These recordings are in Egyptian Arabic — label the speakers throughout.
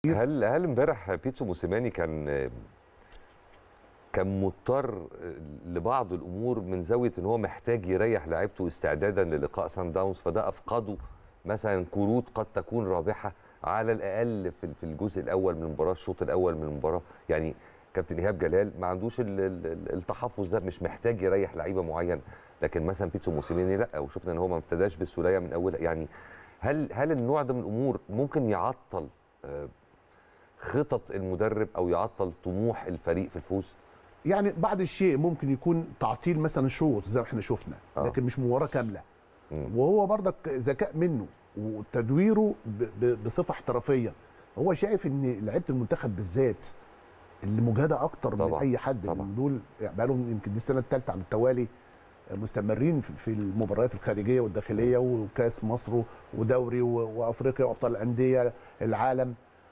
Speaker 1: هل هل امبارح بيتسو موسيماني كان كان مضطر لبعض الامور من زاويه ان هو محتاج يريح لعيبته استعدادا للقاء سان داونز فده افقده مثلا كروت قد تكون رابحه على الاقل في في الجزء الاول من المباراه الشوط الاول من المباراه يعني كابتن ايهاب جلال ما عندوش ال- ال- التحفظ ده مش محتاج يريح لعيبه معين لكن مثلا بيتسو موسيماني لا وشفنا ان هو ما ابتداش بالسوليه من اولها يعني هل هل النوع ده من الامور ممكن يعطل آه، خطط المدرب او يعطل طموح الفريق في الفوز
Speaker 2: يعني بعض الشيء ممكن يكون تعطيل مثلا شوط زي ما احنا شفنا
Speaker 1: آه.
Speaker 2: لكن مش مباراه كامله
Speaker 1: مم.
Speaker 2: وهو برضك ذكاء منه وتدويره ب- ب- بصفه احترافيه هو شايف ان لعيبه المنتخب بالذات اللي مجهده اكتر من
Speaker 1: طبعاً،
Speaker 2: اي حد
Speaker 1: طبعاً.
Speaker 2: من دول يعني بقالهم يمكن دي السنه الثالثه على التوالي مستمرين في- في المباريات الخارجيه والداخليه وكاس مصر ودوري و- وافريقيا وابطال الانديه العالم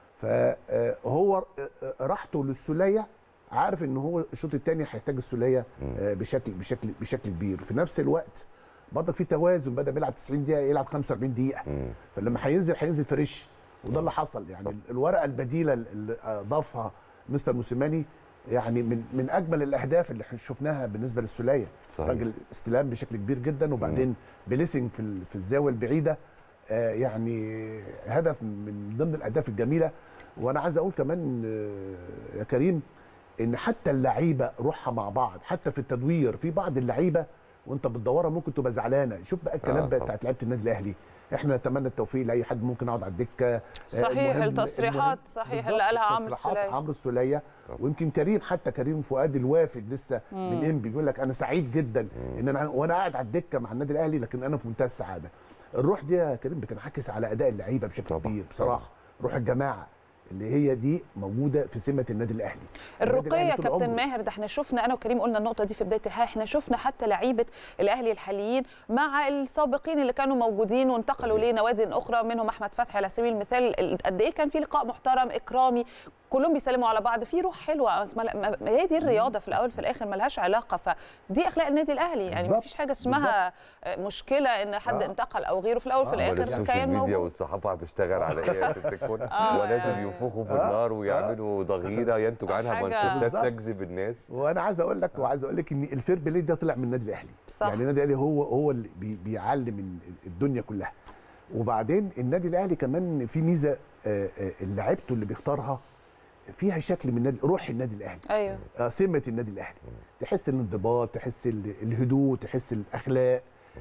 Speaker 2: فهو راحته للسوليه عارف ان هو الشوط الثاني هيحتاج السوليه آه، بشكل بشكل بشكل كبير في نفس الوقت برضك في توازن بدا بيلعب 90 دقيقه يلعب 45 دقيقه
Speaker 1: مم.
Speaker 2: فلما هينزل هينزل فريش وده اللي حصل يعني
Speaker 1: طبعا.
Speaker 2: الورقه البديله اللي اضافها مستر موسيماني يعني من من اجمل الاهداف اللي إحنا شفناها بالنسبه للسوليه
Speaker 1: صحيح.
Speaker 2: راجل استلام بشكل كبير جدا وبعدين بليسنج في ال- في الزاويه البعيده آه، يعني هدف من ضمن الاهداف الجميله وانا عايز اقول كمان آه، يا كريم ان حتى اللعيبه روحها مع بعض حتى في التدوير في بعض اللعيبه وانت بتدورها ممكن تبقى زعلانه شوف بقى الكلام
Speaker 1: آه،
Speaker 2: بقى
Speaker 1: طبعا.
Speaker 2: بتاعت لعيبه النادي الاهلي احنا نتمنى التوفيق لاي حد ممكن يقعد على الدكه آه،
Speaker 3: صحيح
Speaker 2: المهم-
Speaker 3: التصريحات
Speaker 2: المهم-
Speaker 3: صحيح
Speaker 2: بالظبط،
Speaker 3: اللي قالها عمرو
Speaker 2: تصريحات
Speaker 3: السولية
Speaker 2: عمرو السوليه
Speaker 1: طبعا.
Speaker 2: ويمكن كريم حتى كريم فؤاد الوافد لسه من انبي بيقول لك انا سعيد جدا ان انا وانا قاعد على الدكه مع النادي الاهلي لكن انا في منتهى السعاده الروح دي يا كريم بتنعكس على اداء اللعيبه بشكل
Speaker 1: طبعا،
Speaker 2: كبير بصراحه روح الجماعه اللي هي دي موجوده في سمه النادي الاهلي النادي
Speaker 3: الرقيه
Speaker 2: الأهلي
Speaker 3: يا
Speaker 2: طول
Speaker 3: كابتن
Speaker 2: عمره.
Speaker 3: ماهر ده احنا شفنا انا وكريم قلنا النقطه دي في بدايه الحلقه احنا شفنا حتى لعيبه الاهلي الحاليين مع السابقين اللي كانوا موجودين وانتقلوا لنوادي اخرى منهم احمد فتحي على سبيل المثال ال- قد ايه كان في لقاء محترم اكرامي كلهم بيسلموا على بعض في روح حلوه أصل ما- ما- ما هي دي الرياضه في الاول في الاخر ملهاش علاقه فدي اخلاق النادي الاهلي يعني ما
Speaker 2: بالظبط،
Speaker 3: فيش حاجه اسمها مشكله ان حد
Speaker 2: آه.
Speaker 3: انتقل او غيره في الاول في
Speaker 2: آه،
Speaker 3: الاخر
Speaker 1: السوشيال
Speaker 3: كيان
Speaker 1: ميديا
Speaker 3: موجود
Speaker 1: والصحافه هتشتغل على ايه يا ست الكل
Speaker 3: آه،
Speaker 1: ولازم
Speaker 3: يعني-
Speaker 1: ينفخوا في
Speaker 2: آه،
Speaker 1: النار ويعملوا ضغينه ينتج عنها
Speaker 3: حاجة-
Speaker 1: منشطات
Speaker 2: بالظبط.
Speaker 1: تجذب الناس
Speaker 2: وانا عايز اقول لك وعايز اقول لك ان الفير بلاي ده طلع من النادي الاهلي
Speaker 3: صح.
Speaker 2: يعني النادي الاهلي هو هو اللي بي بيعلم الدنيا كلها وبعدين النادي الاهلي كمان في ميزه آه، آه، لعيبته اللي بيختارها فيها شكل من النادي روح النادي الاهلي
Speaker 3: ايوه
Speaker 2: آه، سمه النادي الاهلي تحس الانضباط تحس ال- الهدوء تحس الاخلاق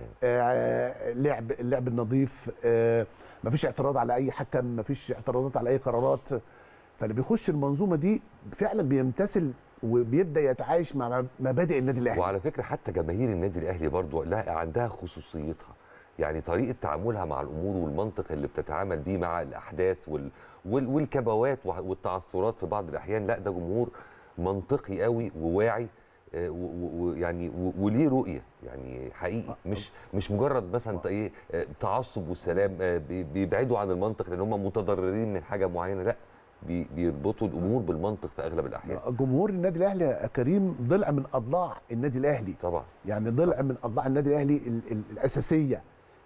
Speaker 2: آه، لعب اللعب النظيف آه، مفيش اعتراض على اي حكم مفيش اعتراضات على اي قرارات فاللي بيخش المنظومه دي فعلا بيمتثل وبيبدا يتعايش مع مبادئ النادي الاهلي
Speaker 1: وعلى فكره حتى جماهير النادي الاهلي برضو لها عندها خصوصيتها يعني طريقه تعاملها مع الامور والمنطق اللي بتتعامل بيه مع الاحداث وال وال والكبوات وع- والتعثرات في بعض الاحيان لا ده جمهور منطقي قوي وواعي آه، و- و- ويعني و- وليه رؤيه يعني حقيقي مش مش مجرد مثلا ت- ايه آه، تعصب والسلام آه، بي- بيبعدوا عن المنطق لان هم متضررين من حاجه معينه لا بي- بيربطوا الامور بالمنطق في اغلب الاحيان
Speaker 2: جمهور النادي الاهلي يا كريم ضلع من اضلاع النادي الاهلي
Speaker 1: طبعا
Speaker 2: يعني ضلع من اضلاع النادي الاهلي ال- ال- الاساسيه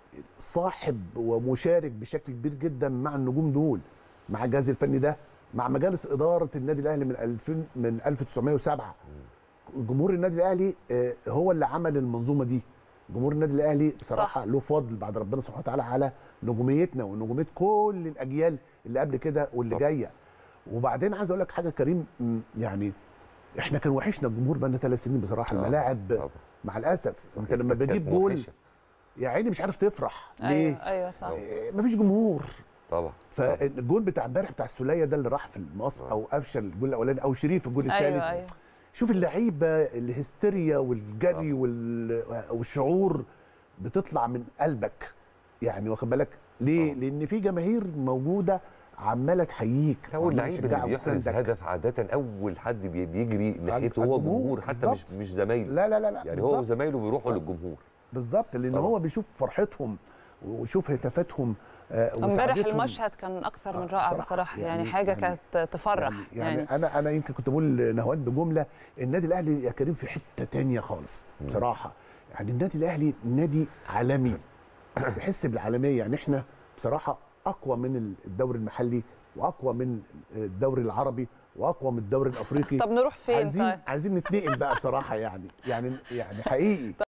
Speaker 2: صاحب ومشارك بشكل كبير جدا مع النجوم دول مع الجهاز الفني ده مع مجالس اداره النادي الاهلي من 2000 من 1907 جمهور النادي الاهلي آه، هو اللي عمل المنظومه دي جمهور النادي الاهلي بصراحه
Speaker 3: صح.
Speaker 2: له فضل بعد ربنا سبحانه وتعالى على نجوميتنا ونجوميه كل الاجيال اللي قبل كده واللي
Speaker 1: طبعا.
Speaker 2: جايه وبعدين عايز اقول لك حاجه كريم م، يعني احنا كان وحشنا الجمهور بقى لنا ثلاث سنين بصراحه
Speaker 1: آه،
Speaker 2: الملاعب
Speaker 1: طبعا.
Speaker 2: مع الاسف انت لما
Speaker 1: كانت
Speaker 2: بجيب جول
Speaker 1: موحشة.
Speaker 2: يا عيني مش عارف تفرح
Speaker 3: ايوه
Speaker 2: ليه؟
Speaker 3: ايوه صح
Speaker 2: إيه، مفيش جمهور
Speaker 1: طبعا طبعا.
Speaker 2: فالجول بتاع امبارح بتاع السوليه ده اللي راح في المقص
Speaker 1: آه.
Speaker 2: او افشل الجول الاولاني او شريف الجول الثالث
Speaker 3: ايوه ايوه
Speaker 2: شوف اللعيبه الهستيريا والجري وال- والشعور بتطلع من قلبك يعني واخد بالك ليه؟
Speaker 1: آه.
Speaker 2: لان في جماهير موجوده عماله تحييك
Speaker 1: هو
Speaker 2: وعمالة
Speaker 1: اللعيب اللي
Speaker 2: تشجعك
Speaker 1: بيحرز
Speaker 2: وتساندك.
Speaker 1: هدف عاده اول حد بي- بيجري ناحيته هو
Speaker 2: الجمهور،
Speaker 1: جمهور حتى مش
Speaker 2: بالظبط.
Speaker 1: مش زمايله
Speaker 2: لا لا لا لا
Speaker 1: يعني هو
Speaker 2: بالظبط.
Speaker 1: وزمايله بيروحوا
Speaker 2: آه.
Speaker 1: للجمهور
Speaker 2: بالظبط لان
Speaker 1: طبعا.
Speaker 2: هو بيشوف فرحتهم ويشوف هتافاتهم آه،
Speaker 3: امبارح
Speaker 2: وسعادتهم.
Speaker 3: المشهد كان اكثر من
Speaker 2: آه،
Speaker 3: رائع
Speaker 2: بصراحة.
Speaker 3: بصراحه يعني,
Speaker 2: يعني-
Speaker 3: حاجه
Speaker 2: يعني-
Speaker 3: كانت تفرح
Speaker 2: يعني, يعني, انا انا يمكن كنت بقول نهاد جمله النادي الاهلي يا كريم في حته تانية خالص بصراحه يعني النادي الاهلي نادي عالمي تحس بالعالميه يعني احنا بصراحه اقوى من الدوري المحلي واقوى من الدوري العربي واقوى من الدوري الافريقي
Speaker 3: طب نروح فين
Speaker 2: عايزين
Speaker 3: طيب
Speaker 2: عايزين نتنقل بقى بصراحه يعني يعني يعني حقيقي